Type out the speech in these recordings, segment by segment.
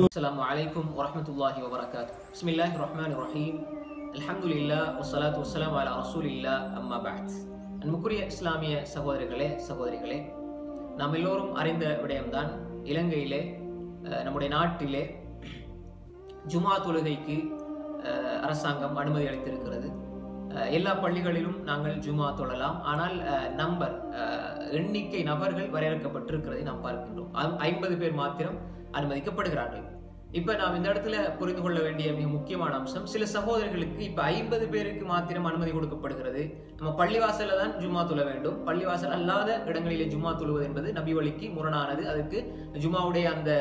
السلام عليكم ورحمة الله وبركاته بسم الله الرحمن الرحيم الحمد لله والصلاة والسلام على رسول الله أما بعد அன்புக்குரிய இஸ்லாமிய சகோதரர்களே சகோதரிகளே நாம் எல்லோரும் அறிந்த விடயம்தான் இலங்கையிலே அஹ், நம்முடைய நாட்டிலே ஜுமா தொழுகைக்கு அஹ், அரசாங்கம் அனுமதி அளித்திருக்கிறது அஹ், எல்லா பள்ளிகளிலும் நாங்கள் ஜுமா தொழலாம் ஆனால் அஹ், நம்பர் அஹ், எண்ணிக்கை நபர்கள் வரையறுக்கப்பட்டிருக்கிறதை நாம் பார்க்கின்றோம் ஐ- ஐம்பது பேர் மாத்திரம் அனுமதிக்கப்படுகிறார்கள் இப்ப நாம் இந்த இடத்துல புரிந்து கொள்ள வேண்டிய மிக முக்கியமான அம்சம் சில சகோதரர்களுக்கு இப்ப ஐம்பது பேருக்கு மாத்திரம் அனுமதி கொடுக்கப்படுகிறது நம்ம பள்ளிவாசல்ல தான் ஜும்மா தொழ வேண்டும் பள்ளிவாசல் அல்லாத இடங்களிலே ஜும்மா தொழுவது என்பது நபி வழிக்கு முரணானது அதற்கு ஜும்மாவுடைய அந்த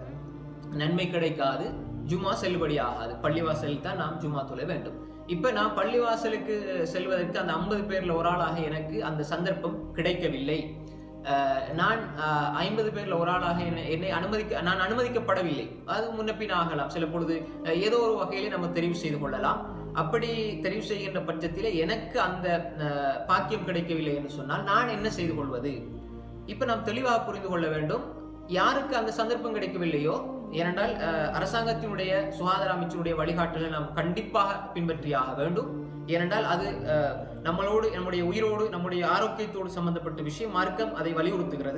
நன்மை கிடைக்காது ஜும்மா செல்லுபடி ஆகாது பள்ளிவாசலில் தான் நாம் ஜும்மா தொழ வேண்டும் இப்ப நான் பள்ளிவாசலுக்கு செல்வதற்கு அந்த ஐம்பது பேர்ல ஒரு ஆளாக எனக்கு அந்த சந்தர்ப்பம் கிடைக்கவில்லை அஹ் நான் ஐம்பது பேர்ல ஒரு ஆளாக என்னை என்னை அனுமதிக்க நான் அனுமதிக்கப்படவில்லை அது முன்னப்பின் ஆகலாம் சில பொழுது அஹ் ஏதோ ஒரு வகையிலே நம்ம தெரிவு செய்து கொள்ளலாம் அப்படி தெரிவு செய்கின்ற பட்சத்திலே எனக்கு அந்த அஹ், பாக்கியம் கிடைக்கவில்லை என்று சொன்னால் நான் என்ன செய்து கொள்வது இப்ப நாம் தெளிவாக புரிந்து கொள்ள வேண்டும் யாருக்கு அந்த சந்தர்ப்பம் கிடைக்கவில்லையோ ஏனென்றால் அஹ், அரசாங்கத்தினுடைய சுகாதார அமைச்சருடைய வழிகாட்டலை நாம் கண்டிப்பாக பின்பற்றியாக வேண்டும் ஏனென்றால் அது அஹ், நம்மளோடு நம்முடைய உயிரோடு நம்முடைய ஆரோக்கியத்தோடு சம்பந்தப்பட்ட விஷயம் மார்க்கம் அதை வலியுறுத்துகிறது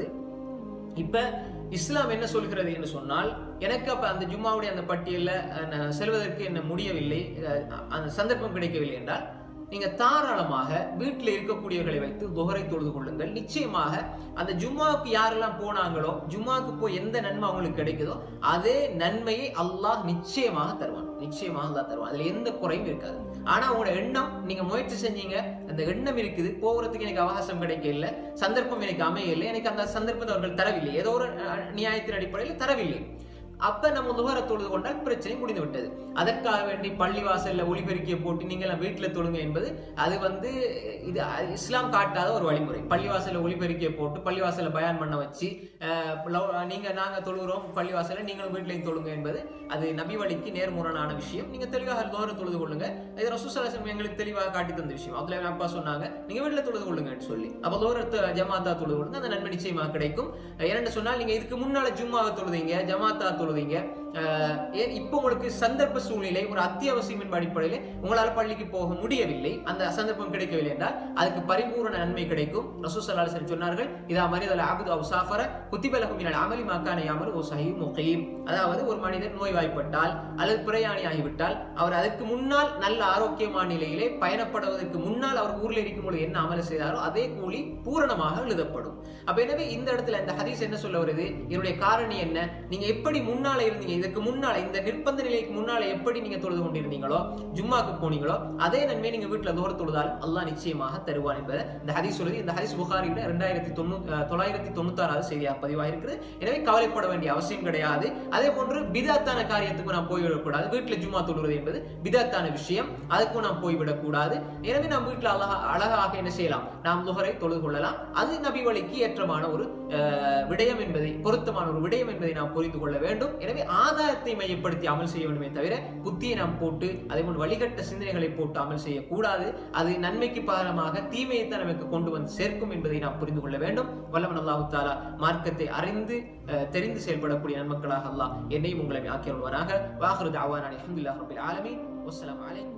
இப்ப இஸ்லாம் என்ன சொல்கிறது என்று சொன்னால் எனக்கு அப்ப அந்த ஜும்மாவுடைய அந்த பட்டியல்ல அஹ், நான் செல்வதற்கு என்ன முடியவில்லை அஹ், அந்த சந்தர்ப்பம் கிடைக்கவில்லை என்றால் நீங்க தாராளமாக வீட்டில் இருக்கக்கூடியவர்களை வைத்து துகரை தொழுது கொள்ளுங்கள் நிச்சயமாக அந்த ஜும்மாவுக்கு யாரெல்லாம் போனாங்களோ ஜும்மாவுக்கு போய் எந்த நன்மை அவங்களுக்கு கிடைக்குதோ அதே நன்மையை அல்லாஹ் நிச்சயமாக தருவான் நிச்சயமாக அல்லாஹ் தருவான் அதுல எந்த குறையும் இருக்காது ஆனா உங்களோட எண்ணம் நீங்க முயற்சி செஞ்சீங்க அந்த எண்ணம் இருக்குது போகிறதுக்கு எனக்கு அவகாசம் கிடைக்கல சந்தர்ப்பம் எனக்கு அமையவில்லை எனக்கு அந்த சந்தர்ப்பத்தை அவர்கள் தரவில்லை ஏதோ ஒரு அஹ், நியாயத்தின் அடிப்படையில் தரவில்லை அப்ப நம்ம துகர தொழுது கொண்டால் பிரச்சனை முடிந்து விட்டது அதற்காக வேண்டி பள்ளிவாசல்ல ஒளிபெருக்கிய போட்டு நீங்கள் வீட்டுல தொழுங்க என்பது அது வந்து இது அஹ், இஸ்லாம் காட்டாத ஒரு வழிமுறை பள்ளிவாசல்ல ஒளிபெருக்கிய போட்டு பள்ளிவாசல்ல பயான் பண்ண வச்சு அஹ், லவ்- நீங்க நாங்க தொழுகிறோம் பள்ளிவாசல்ல நீங்களும் வீட்லையும் தொழுங்க என்பது அது நபி வழிக்கு நேர்முரணான விஷயம் நீங்க தெளிவாக துகர தொழுது கொள்ளுங்க இது ரசூசலாசம் எங்களுக்கு தெளிவாக காட்டி தந்த விஷயம் அதுல என் அப்பா சொன்னாங்க நீங்க வீட்டுல தொழுது கொள்ளுங்கன்னு சொல்லி அப்ப தூரத்து ஜமாத்தா தொழுது கொள்ளுங்க அந்த நன்மை நிச்சயமாக கிடைக்கும் ஏன்னு சொன்னால் நீங்க இதுக்கு முன்னால ஜும்மாவை தொழுதீங்க ஜமாத்தா தொழுதீங்க அஹ், ஏன் இப்போ உங்களுக்கு சந்தர்ப்ப சூழ்நிலை ஒரு அத்தியாவசியம் என்ப அடிப்படையில் உங்களால் பள்ளிக்கு போக முடியவில்லை அந்த சந்தர்ப்பம் கிடைக்கவில்லை என்றால் அதுக்கு பரிபூரண நன்மை கிடைக்கும் ரசூசல்லால் சொன்னார்கள் இதா மனிதல் அபுது அவு சாஃபர குத்திபலகும் மினல் அமலி மக்கான யாமல் ஓ சஹி முகீம் அதாவது ஒரு மனிதர் நோய்வாய்ப்பட்டால் அல்லது பிரயாணி ஆகிவிட்டால் அவர் அதற்கு முன்னால் நல்ல ஆரோக்கியமான நிலையிலே பயணப்படுவதற்கு முன்னால் அவர் ஊரில் இருக்கும் பொழுது என்ன அமல செய்தாரோ அதே கூலி பூரணமாக எழுதப்படும் அப்ப எனவே இந்த இடத்துல இந்த ஹதீஸ் என்ன சொல்ல வருது இதனுடைய காரணி என்ன நீங்க எப்படி முன்னால இருந்தீங்க இதுக்கு முன்னால இந்த நிர்பந்த நிலைக்கு முன்னால எப்படி நீங்க தொழுது கொண்டிருந்தீங்களோ ஜும்மாக்கு போனீங்களோ அதே நன்மை நீங்க வீட்டுல தோற தொழுதால் அல்லாஹ் நிச்சயமாக தருவான் என்பதை இந்த ஹதீஸ் சொல்லுது இந்த ஹதீஸ் புகாரில ரெண்டாயிரத்தி தொண்ணூத்தி தொள்ளாயிரத்தி தொண்ணூத்தாறாவது செய்தியாக பதிவாயிருக்கிறது எனவே கவலைப்பட வேண்டிய அவசியம் கிடையாது அதே போன்று பிதாத்தான காரியத்துக்கு நாம் போய்விடக்கூடாது வீட்டுல ஜும்மா தொழுவது என்பது பிதாத்தான விஷயம் அதுக்கும் நாம் போய்விடக் கூடாது எனவே நாம் வீட்டுல அழகா அழகாக என்ன செய்யலாம் நாம் லுகரை தொழுது கொள்ளலாம் அது நபி வழிக்கு ஏற்றமான ஒரு அஹ், விடயம் என்பதை பொருத்தமான ஒரு விடயம் என்பதை நாம் புரிந்து கொள்ள வேண்டும் எனவே ஆதாரத்தை மையப்படுத்தி அமல் செய்ய வேண்டுமே தவிர புத்தியை நாம் போட்டு அதே போல் வழிகட்ட சிந்தனைகளை போட்டு அமல் செய்யக்கூடாது அது நன்மைக்கு பகரமாக தீமையைத்தான் நமக்கு கொண்டு வந்து சேர்க்கும் என்பதை நாம் புரிந்து கொள்ள வேண்டும் வல்லவன் அல்லாஹு தாலா மார்க்கத்தை அறிந்து அஹ், தெரிந்து செயல்படக்கூடிய நன்மக்களாக அல்லாஹ் என்னையும் உங்களை ஆக்கியவனாக வாஹரு தாவான் அலமதுல்லாஹ் ரபில் ஆலமீன் வஸ்ஸலாமு அலைக்கும்